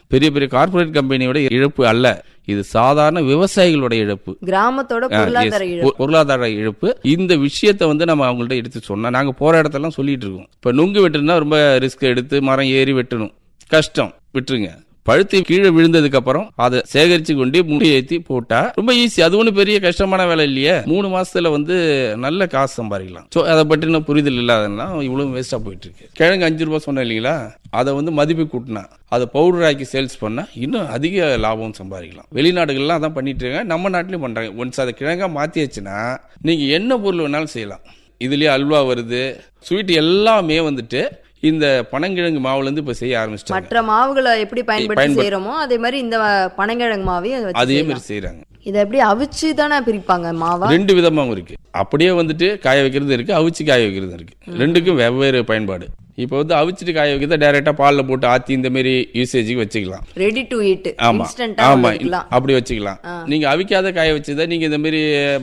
பெரிய பெரிய கார்ப்பரேட் கம்பெனியோட இழப்பு அல்ல இது சாதாரண விவசாயிகளோட இழப்பு கிராமத்தோட ஆ, பொருளாதார yes. இழப்பு பொ- பொருளாதார இழப்பு இந்த விஷயத்தை வந்து நம்ம அவங்கள்ட்ட எடுத்து சொன்னா நாங்க போற இடத்தெல்லாம் சொல்லிட்டு இருக்கோம் இப்ப நுங்கு வெட்டுனா ரொம்ப ரிஸ்க் எடுத்து மரம் ஏறி வெட்டணும் கஷ்டம் விட்டுருங்க பழுத்து கீழே விழுந்ததுக்கு அப்புறம் அதை சேகரிச்சு கொண்டு முடி ஏத்தி போட்டா ரொம்ப ஈஸி அது ஒன்றும் பெரிய கஷ்டமான வேலை இல்லையே மூணு மாசத்துல வந்து நல்ல காசு சம்பாதிக்கலாம் ஸோ அதை பற்றின புரிதல் இல்லாததுனால இவ்வளவு வேஸ்டா போயிட்டு இருக்கு கிழங்கு அஞ்சு ரூபாய் சொன்னேன் இல்லைங்களா அதை வந்து மதிப்பு கூட்டினா அதை பவுடர் ஆக்கி சேல்ஸ் பண்ணா இன்னும் அதிக லாபம் சம்பாதிக்கலாம் வெளிநாடுகள்லாம் அதான் பண்ணிட்டு இருக்காங்க நம்ம நாட்டிலையும் பண்றாங்க ஒன்ஸ் அதை கிழங்கா மாத்தியாச்சுன்னா நீங்க என்ன பொருள் வேணாலும் செய்யலாம் இதுலயே அல்வா வருது ஸ்வீட் எல்லாமே வந்துட்டு இந்த பனங்கிழங்கு மாவுல இருந்து இப்ப செய்ய ஆரம்பிச்சிட்டாங்க மற்ற மாவுகளை எப்படி பயன்படுத்தி பயன்படுத்தி- செய்யறோமோ அதே மாதிரி இந்த பனங்கிழங்கு மாவையும் வச்சு அதே செய்யலாம். மாதிரி செய்யறாங்க இதை எப்படி அவிச்சு தானே பிரிப்பாங்க மாவா ரெண்டு விதமாவும் இருக்கு அப்படியே வந்துட்டு காய வைக்கிறது இருக்கு அவிச்சு காய வைக்கிறது இருக்கு ரெண்டுக்கும் வெவ்வேறு பயன்பாடு இப்போ வந்து அவிச்சிட்டு காய வைக்கிறத டைரக்டா பால்ல போட்டு ஆத்தி இந்த மாதிரி யூசேஜுக்கு வச்சுக்கலாம் ரெடி டு ஈட் ஆமா இன்ஸ்டன்டா ஆமா வைக்கலாம் அப்படி வச்சுக்கலாம் நீங்க அவிக்காத காய வச்சதை நீங்க இந்த மாதிரி